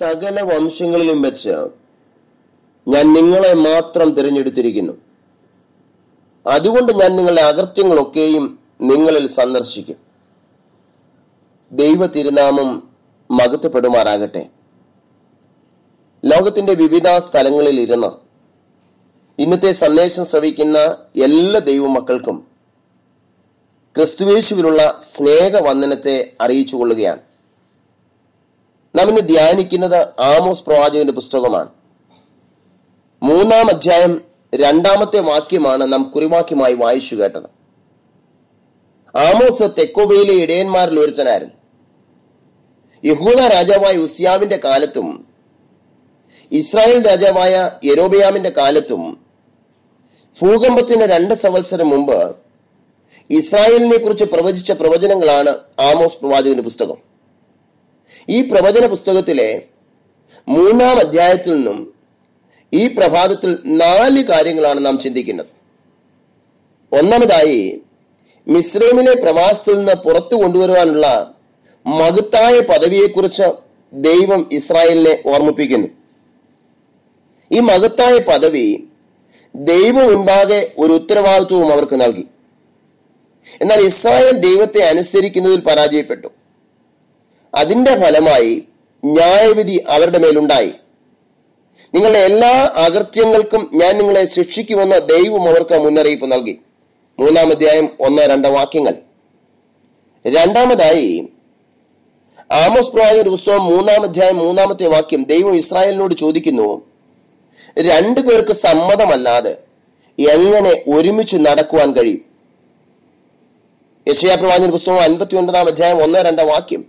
സകല വംശങ്ങളിലും വെച്ച് ഞാൻ നിങ്ങളെ മാത്രം തിരഞ്ഞെടുത്തിരിക്കുന്നു അതുകൊണ്ട് ഞാൻ നിങ്ങളുടെ അകൃത്യങ്ങളൊക്കെയും നിങ്ങളിൽ സന്ദർശിക്കും ദൈവ തിരുനാമം മകത്തപ്പെടുമാറാകട്ടെ ലോകത്തിന്റെ വിവിധ സ്ഥലങ്ങളിൽ ഇരുന്ന് ഇന്നത്തെ സന്ദേശം ശ്രവിക്കുന്ന എല്ലാ ദൈവമക്കൾക്കും ക്രിസ്തുവേശുവിലുള്ള സ്നേഹവന്ദനത്തെ അറിയിച്ചു കൊള്ളുകയാണ് നാം ഇന്ന് ധ്യാനിക്കുന്നത് ആമോസ് പ്രവാചകന്റെ പുസ്തകമാണ് മൂന്നാം അധ്യായം രണ്ടാമത്തെ വാക്യമാണ് നാം കുറിവാക്യമായി വായിച്ചു കേട്ടത് ആമോസ് തെക്കോബയിലെ ഇടയന്മാരിൽ ഒരുത്തനായിരുന്നു യഹൂദ രാജാവായ ഉസിയാവിന്റെ കാലത്തും ഇസ്രായേൽ രാജാവായ യെരോബയാമിന്റെ കാലത്തും ഭൂകമ്പത്തിന് രണ്ട് സംവത്സരം മുമ്പ് ഇസ്രായേലിനെ കുറിച്ച് പ്രവചിച്ച പ്രവചനങ്ങളാണ് ആമോസ് പ്രവാചകന്റെ പുസ്തകം ഈ പ്രവചന പുസ്തകത്തിലെ മൂന്നാം അധ്യായത്തിൽ നിന്നും ഈ പ്രഭാതത്തിൽ നാല് കാര്യങ്ങളാണ് നാം ചിന്തിക്കുന്നത് ഒന്നാമതായി മിസ്രൈമിലെ പ്രവാസത്തിൽ നിന്ന് പുറത്തു കൊണ്ടുവരുവാനുള്ള മഹത്തായ പദവിയെക്കുറിച്ച് ദൈവം ഇസ്രായേലിനെ ഓർമ്മിപ്പിക്കുന്നു ഈ മഹത്തായ പദവി ദൈവം മുൻപാകെ ഒരു ഉത്തരവാദിത്വവും അവർക്ക് നൽകി എന്നാൽ ഇസ്രായേൽ ദൈവത്തെ അനുസരിക്കുന്നതിൽ പരാജയപ്പെട്ടു അതിന്റെ ഫലമായി ന്യായവിധി അവരുടെ മേലുണ്ടായി നിങ്ങളുടെ എല്ലാ അകൃത്യങ്ങൾക്കും ഞാൻ നിങ്ങളെ ശിക്ഷിക്കുമെന്ന് ദൈവം അവർക്ക് മുന്നറിയിപ്പ് നൽകി മൂന്നാം അധ്യായം ഒന്ന് രണ്ട് വാക്യങ്ങൾ രണ്ടാമതായി ആമോസ് പ്രവാചകന്റെ പുസ്തകം മൂന്നാം അധ്യായം മൂന്നാമത്തെ വാക്യം ദൈവം ഇസ്രായേലിനോട് ചോദിക്കുന്നു രണ്ടു പേർക്ക് സമ്മതമല്ലാതെ എങ്ങനെ ഒരുമിച്ച് നടക്കുവാൻ കഴിയും യശയാ പ്രവാചകന്റെ പുസ്തകം അൻപത്തി ഒൻപതാം അധ്യായം ഒന്ന് രണ്ട് വാക്യം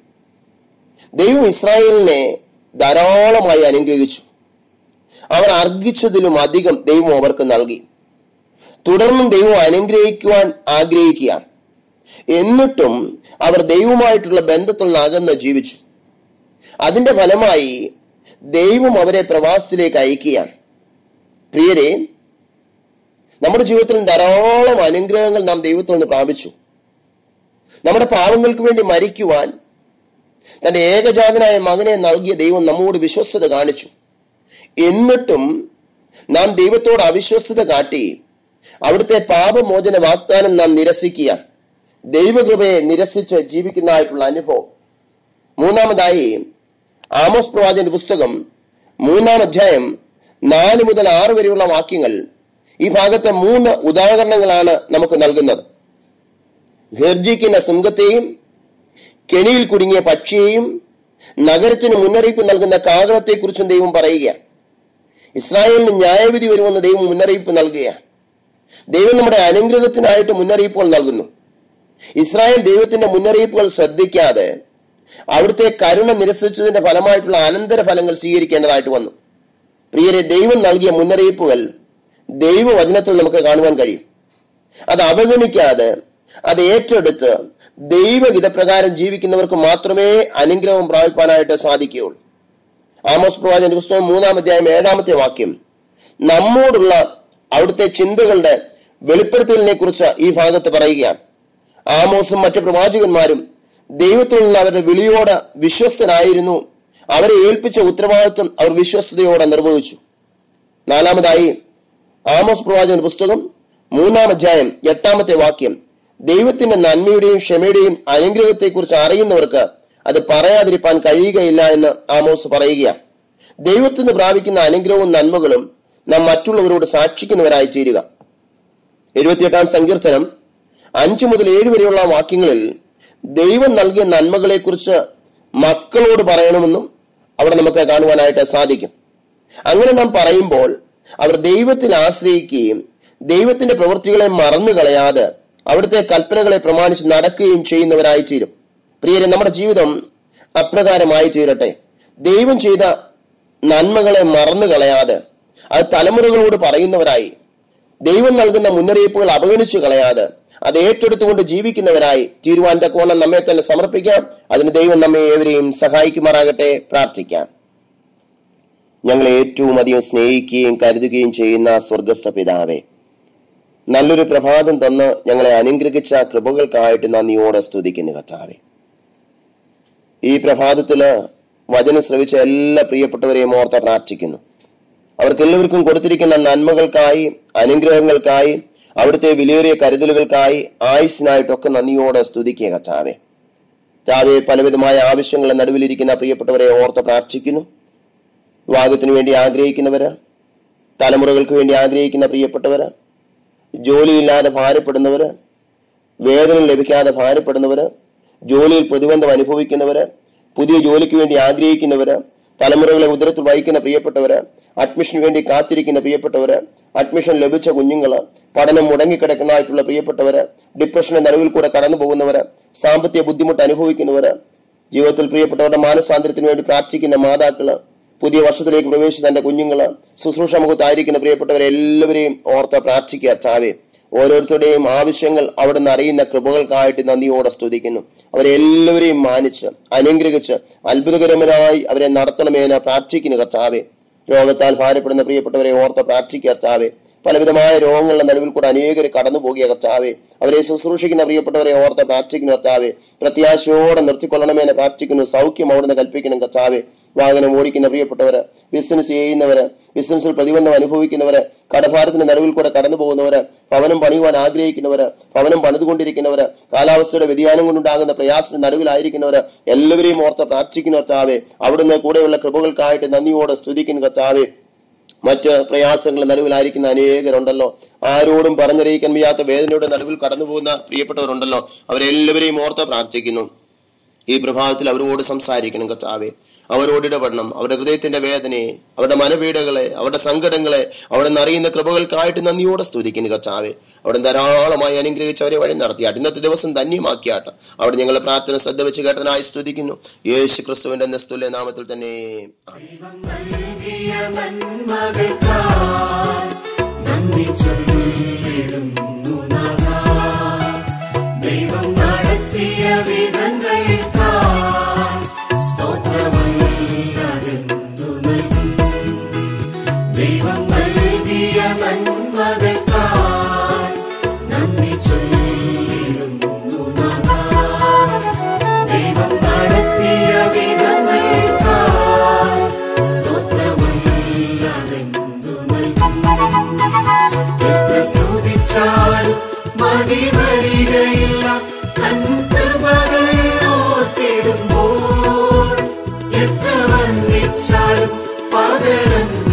ദൈവം ഇസ്രായേലിനെ ധാരാളമായി അനുഗ്രഹിച്ചു അവർ അർഹിച്ചതിലും അധികം ദൈവം അവർക്ക് നൽകി തുടർന്നും ദൈവം അനുഗ്രഹിക്കുവാൻ ആഗ്രഹിക്കുകയാണ് എന്നിട്ടും അവർ ദൈവമായിട്ടുള്ള ബന്ധത്തിൽ നിന്ന് അകന്ന് ജീവിച്ചു അതിന്റെ ഫലമായി ദൈവം അവരെ പ്രവാസത്തിലേക്ക് അയക്കുകയാണ് പ്രിയരെ നമ്മുടെ ജീവിതത്തിൽ ധാരാളം അനുഗ്രഹങ്ങൾ നാം ദൈവത്തിൽ നിന്ന് പ്രാപിച്ചു നമ്മുടെ പാവങ്ങൾക്ക് വേണ്ടി മരിക്കുവാൻ തന്റെ ഏകജാതനായ മകനെ നൽകിയ ദൈവം നമ്മോട് വിശ്വസ്തത കാണിച്ചു എന്നിട്ടും നാം ദൈവത്തോട് അവിശ്വസ്തത കാട്ടി അവിടുത്തെ പാപമോചന വാഗ്ദാനം നാം നിരസിക്കുക ദൈവകൃപയെ നിരസിച്ച് ജീവിക്കുന്നതായിട്ടുള്ള അനുഭവം മൂന്നാമതായി ആമോസ് പ്രവാചന്റെ പുസ്തകം മൂന്നാം അധ്യായം നാല് മുതൽ ആറ് വരെയുള്ള വാക്യങ്ങൾ ഈ ഭാഗത്തെ മൂന്ന് ഉദാഹരണങ്ങളാണ് നമുക്ക് നൽകുന്നത് ഗർജിക്കുന്ന സിംഹത്തെയും കെണിയിൽ കുടുങ്ങിയ പക്ഷിയെയും നഗരത്തിന് മുന്നറിയിപ്പ് നൽകുന്ന കാകളത്തെക്കുറിച്ചും ദൈവം പറയുക ഇസ്രായേലിന് ന്യായവിധി വരുമെന്ന് ദൈവം മുന്നറിയിപ്പ് നൽകുകയാണ് ദൈവം നമ്മുടെ അനുഗ്രഹത്തിനായിട്ട് മുന്നറിയിപ്പുകൾ നൽകുന്നു ഇസ്രായേൽ ദൈവത്തിന്റെ മുന്നറിയിപ്പുകൾ ശ്രദ്ധിക്കാതെ അവിടുത്തെ കരുണ നിരസിച്ചതിന്റെ ഫലമായിട്ടുള്ള അനന്തര ഫലങ്ങൾ സ്വീകരിക്കേണ്ടതായിട്ട് വന്നു പ്രിയരെ ദൈവം നൽകിയ മുന്നറിയിപ്പുകൾ ദൈവവചനത്തിൽ നമുക്ക് കാണുവാൻ കഴിയും അത് അവഗണിക്കാതെ അത് ഏറ്റെടുത്ത് ദൈവഹിതപ്രകാരം ജീവിക്കുന്നവർക്ക് മാത്രമേ അനുഗ്രഹം പ്രാപിപ്പാനായിട്ട് സാധിക്കുകയുള്ളൂ ആമോസ് പ്രവാചന്റെ പുസ്തകം മൂന്നാം അധ്യായം ഏഴാമത്തെ വാക്യം നമ്മോടുള്ള അവിടുത്തെ ചിന്തകളുടെ വെളിപ്പെടുത്തലിനെ കുറിച്ച് ഈ ഭാഗത്ത് പറയുകയാണ് ആമോസും മറ്റു പ്രവാചകന്മാരും ദൈവത്തിലുള്ള അവരുടെ വിളിയോട് വിശ്വസ്തനായിരുന്നു അവരെ ഏൽപ്പിച്ച ഉത്തരവാദിത്വം അവർ വിശ്വസ്തയോടെ നിർവഹിച്ചു നാലാമതായി ആമോസ് പ്രവാചകന്റെ പുസ്തകം മൂന്നാം അധ്യായം എട്ടാമത്തെ വാക്യം ദൈവത്തിന്റെ നന്മയുടെയും ക്ഷമയുടെയും അനുഗ്രഹത്തെക്കുറിച്ച് അറിയുന്നവർക്ക് അത് പറയാതിരിക്കാൻ കഴിയുകയില്ല എന്ന് ആമോസ് പറയുകയാണ് ദൈവത്തിന് പ്രാപിക്കുന്ന അനുഗ്രഹവും നന്മകളും നാം മറ്റുള്ളവരോട് സാക്ഷിക്കുന്നവരായി തീരുക എഴുപത്തിയെട്ടാം സങ്കീർത്തനം അഞ്ചു മുതൽ ഏഴ് വരെയുള്ള വാക്യങ്ങളിൽ ദൈവം നൽകിയ നന്മകളെക്കുറിച്ച് മക്കളോട് പറയണമെന്നും അവിടെ നമുക്ക് കാണുവാനായിട്ട് സാധിക്കും അങ്ങനെ നാം പറയുമ്പോൾ അവർ ദൈവത്തിൽ ആശ്രയിക്കുകയും ദൈവത്തിന്റെ പ്രവൃത്തികളെ മറന്നു കളയാതെ അവിടുത്തെ കൽപ്പനകളെ പ്രമാണിച്ച് നടക്കുകയും ചെയ്യുന്നവരായി തീരും പ്രിയരെ നമ്മുടെ ജീവിതം അപ്രകാരമായി തീരട്ടെ ദൈവം ചെയ്ത നന്മകളെ മറന്നു കളയാതെ അത് തലമുറകളോട് പറയുന്നവരായി ദൈവം നൽകുന്ന മുന്നറിയിപ്പുകൾ അവഗണിച്ചു കളയാതെ അത് ഏറ്റെടുത്തുകൊണ്ട് ജീവിക്കുന്നവരായി തീരുവാൻ തക്കോണം നമ്മെ തന്നെ സമർപ്പിക്കാം അതിന് ദൈവം നമ്മെ ഏവരെയും സഹായിക്കുമാറാകട്ടെ പ്രാർത്ഥിക്കാം ഞങ്ങളെ ഏറ്റവും അധികം സ്നേഹിക്കുകയും കരുതുകയും ചെയ്യുന്ന സ്വർഗസ്ഥ പിതാവേ നല്ലൊരു പ്രഭാതം തന്ന് ഞങ്ങളെ അനുഗ്രഹിച്ച കൃപകൾക്കായിട്ട് നന്ദിയോടെ സ്തുതിക്കുന്നു കർത്താവെ ഈ പ്രഭാതത്തില് വചനം ശ്രവിച്ച എല്ലാ പ്രിയപ്പെട്ടവരെയും ഓർത്ത് പ്രാർത്ഥിക്കുന്നു അവർക്ക് എല്ലാവർക്കും കൊടുത്തിരിക്കുന്ന നന്മകൾക്കായി അനുഗ്രഹങ്ങൾക്കായി അവിടുത്തെ വിലയേറിയ കരുതലുകൾക്കായി ആയുസിനായിട്ടൊക്കെ നന്ദിയോടെ സ്തുതിക്കുക കർത്താവെ ചാവെ പലവിധമായ ആവശ്യങ്ങളുടെ നടുവിലിരിക്കുന്ന പ്രിയപ്പെട്ടവരെ ഓർത്ത് പ്രാർത്ഥിക്കുന്നു വിവാഹത്തിന് വേണ്ടി ആഗ്രഹിക്കുന്നവര് തലമുറകൾക്ക് വേണ്ടി ആഗ്രഹിക്കുന്ന പ്രിയപ്പെട്ടവര് ജോലിയില്ലാതെ ഭാരപ്പെടുന്നവര് വേതനം ലഭിക്കാതെ ഭാരപ്പെടുന്നവര് ജോലിയിൽ പ്രതിബന്ധം അനുഭവിക്കുന്നവര് പുതിയ ജോലിക്ക് വേണ്ടി ആഗ്രഹിക്കുന്നവര് തലമുറകളെ ഉദരത്തിൽ വഹിക്കുന്ന പ്രിയപ്പെട്ടവര് അഡ്മിഷന് വേണ്ടി കാത്തിരിക്കുന്ന പ്രിയപ്പെട്ടവര് അഡ്മിഷൻ ലഭിച്ച കുഞ്ഞുങ്ങള് പഠനം മുടങ്ങിക്കിടക്കുന്നതായിട്ടുള്ള പ്രിയപ്പെട്ടവര് ഡിപ്രഷന്റെ നടുവിൽ കൂടെ കടന്നു പോകുന്നവര് സാമ്പത്തിക ബുദ്ധിമുട്ട് അനുഭവിക്കുന്നവര് ജീവിതത്തിൽ പ്രിയപ്പെട്ടവരുടെ മാനസാന്തരത്തിന് വേണ്ടി പ്രാർത്ഥിക്കുന്ന മാതാക്കള് പുതിയ വർഷത്തിലേക്ക് പ്രവേശിച്ച തന്റെ കുഞ്ഞുങ്ങള് ശുശ്രൂഷ മുഖത്തായിരിക്കുന്ന പ്രിയപ്പെട്ടവരെ എല്ലാവരെയും ഓർത്ത് പ്രാർത്ഥിക്കുക ചാവേ ഓരോരുത്തരുടെയും ആവശ്യങ്ങൾ അവിടുന്ന് അറിയുന്ന കൃപകൾക്കായിട്ട് നന്ദിയോടെ സ്തുതിക്കുന്നു അവരെ എല്ലാവരെയും മാനിച്ച് അനുഗ്രഹിച്ച് അത്ഭുതകരമായി അവരെ നടത്തണമെന്ന് പ്രാർത്ഥിക്കുന്നു കർത്താവെ രോഗത്താൽ ഭാരപ്പെടുന്ന പ്രിയപ്പെട്ടവരെ ഓർത്ത് പ്രാർത്ഥിക്കുക കർത്താവെ പലവിധമായ രോഗങ്ങളുടെ നടുവിൽ കൂടെ അനേകർ കടന്നു പോകുക കർത്താവെ അവരെ ശുശ്രൂഷിക്കുന്ന പ്രിയപ്പെട്ടവരെ ഓർത്ത് പ്രാർത്ഥിക്കുന്ന കർത്താവെ പ്രത്യാശയോടെ നിർത്തിക്കൊള്ളണമെന്ന് പ്രാർത്ഥിക്കുന്നു സൗഖ്യം അവിടുന്ന് കൽപ്പിക്കണം കർത്താവെ വാഹനം ഓടിക്കുന്ന പ്രിയപ്പെട്ടവര് ബിസിനസ് ചെയ്യുന്നവര് ബിസിനസ്സിൽ പ്രതിബന്ധം അനുഭവിക്കുന്നവര് കടഭാരത്തിന് നടുവിൽ കൂടെ കടന്നു പോകുന്നവര് ഭവനം പണിയുവാൻ ആഗ്രഹിക്കുന്നവര് ഭവനം പണിതുകൊണ്ടിരിക്കുന്നവര് കാലാവസ്ഥയുടെ വ്യതിയാനം കൊണ്ടുണ്ടാകുന്ന പ്രയാസത്തിന് നടുവിലായിരിക്കുന്നവര് എല്ലാവരെയും ഓർത്ത് പ്രാർത്ഥിക്കുന്ന കർത്താവെ അവിടുന്ന് കൂടെയുള്ള കൃപകൾക്കായിട്ട് നന്ദിയോടെ സ്തുതിക്കുന്ന കർത്താവെ മറ്റ് പ്രയാസങ്ങളുടെ നടുവിലായിരിക്കുന്ന അനേകരുണ്ടല്ലോ ആരോടും പറഞ്ഞറിയിക്കാൻ വയ്യാത്ത വേദനയുടെ നടുവിൽ കടന്നു പോകുന്ന പ്രിയപ്പെട്ടവരുണ്ടല്ലോ അവരെല്ലാവരെയും ഓർത്ത് പ്രാർത്ഥിക്കുന്നു ഈ പ്രഭാതത്തിൽ അവരോട് സംസാരിക്കണം കർത്താവെ അവരോട് ഇടപെടണം അവരുടെ ഹൃദയത്തിന്റെ വേദനയെ അവരുടെ മനപീഡകളെ അവരുടെ സങ്കടങ്ങളെ അവിടെ അറിയുന്ന കൃപകൾക്കായിട്ട് നന്ദിയോടെ സ്തുതിക്കുന്നു കർത്താവെ അവിടെ ധാരാളമായി അനുഗ്രഹിച്ച് അവരെ വഴി നടത്തിയാട്ട് ഇന്നത്തെ ദിവസം ധന്യമാക്കിയാട്ട് അവിടെ ഞങ്ങളെ പ്രാർത്ഥന ശ്രദ്ധ വെച്ച് കേട്ടതിനായി സ്തുതിക്കുന്നു യേശു ക്രിസ്തുവിന്റെ നിസ്തുല്യ നാമത്തിൽ തന്നെ ആമേൻ. നൽകിയ നന്മകൾക്കായി നന്ദി ചൊല്ലിടുന്നു നാഥാ. ദൈവം നടത്തിയ വിധങ്ങൾക്കായി സ്തോത്രമല്ലാതെന്തു നൽകും ദൈവം നൽകിയ നന്മകൾക്കായി നന്ദി ചൊല്ലിടുന്നു നാഥാ. ദൈവം നടത്തിയ വിധങ്ങൾക്കായി സ്തോത്രമല്ലാതെന്തു നൽകും എത്ര സ്തുതിച്ചാലും മതി വരികയില്ല തൻ കൃപകൾ ഓർത്തിടുമ്പോൾ എത്ര വർണ്ണിച്ചാലും പകരം